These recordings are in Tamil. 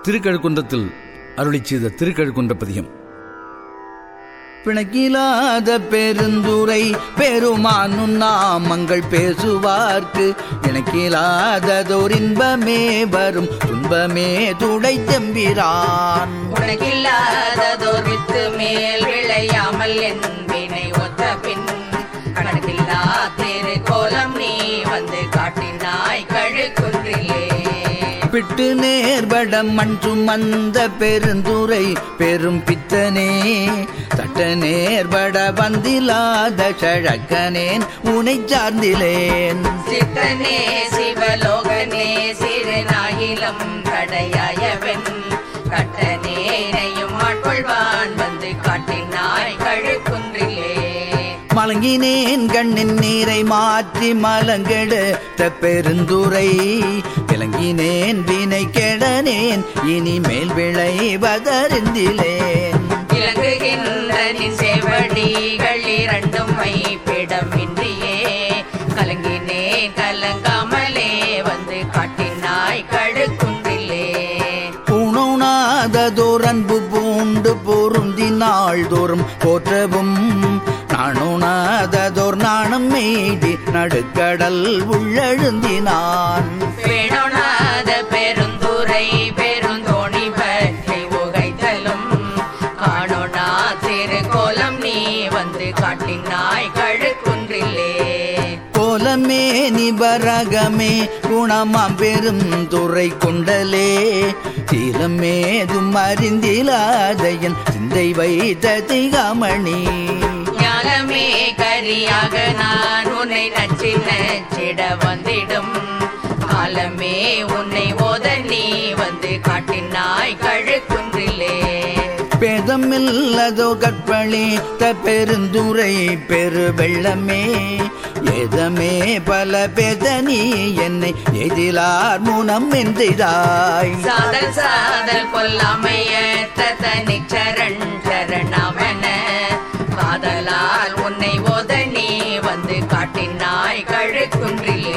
திருக்கழுக்குன்றத்தில் அருளிச் செய்த திருக்கழுக்குன்ற பதிகம் பிணக்கிலாத பெருந்துரை பெருமானும் நாமங்கள் பேசுவார்க்கு இணக்கிலாததோர் இன்பமே வரும் துன்பமே துடை தம்பிரான் உனக்கில்லாததோர் வித்து மேல் விளையாமல் என் வினை ஒத்த பின் கணக்கில்லா திரு கோலம் நீ வந்து காட்டினாய் கழுக்குன்றிலே பிட்டு நேர்பட மண் சுமந்த பெருந்துரை பெரும் பித்தனே தட்ட நேர்பட வந்திலாத சழக்கனேன் உனை சார்ந்திலேன் சித்தனே சிவலோகனே சிறுநாயிலம் கடையாயவன் கட்டனேனையும் ஆட்கொள்வான் வந்து காட்டினாய் கழுக்குன்றிலே மலங்கினேன் கண்ணின் நீரை மாற்றி மலங்கெடுத்த பெருந்துரை விளங்கினேன் வினை கெடனேன் இனிமேல் விளைவதறிந்திலேன் இலங்குகின்ற நின் சேவடிகள் இரண்டும் வைப்பிடமின்றியே கலங்கினே கலங்காமலே வந்து காட்டினாய் கழுக்குன்றிலே பூணோனாததோர் அன்பு பூண்டு பொருந்தி நாள்தோறும் போற்றவும் நாணோனாததோர் நாணம் மீதி நடுக்கடல் உள்ளழுந்தினான் வேணோனாத பெருந்துரை பெருந்தோணி பற்றி உகைத்தலும் காணோனா திருக்கோலம் நீ வந்து காட்டினாய் கழுக்குன்றிலே கோலமே நிபரகமே குணமாம் பெரும் துறை கொண்டலே சீலமேதும் அறிந்திலாதையன் சிந்தை வைத்த திகாமணி ஞானமே கரியாக நான் உன்னை நச்சி நச்சிட வந்திடும் காலமே உன்னை ஓத நீ வந்து காட்டினாய் கழுக்குன்றிலே பேதமில்லதோ கற்பழி த பெருந்துரை பெரு வெள்ளமே ஏதமே பல பேத நீ என்னை எதிலார் முனம் என்றாய் சாதல் சாதல் கொல்லாமைய தனி சரண் சரணாமன காதலால் உன்னை ஓத நீ வந்து காட்டினாய் கழுக்குன்றிலே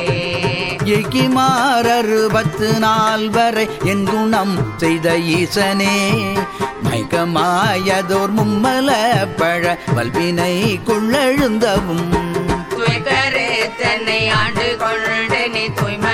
எகிமார் அறுபத்து நாள் வரை என் குணம் செய்த ஈசனே மயக்கமாயதோர் மும்மல பழ வல்வினை கொள்ளெழுந்தவும் துயக்கரு தன்னை ஆண்டு கொண்டு நீ தூய்மை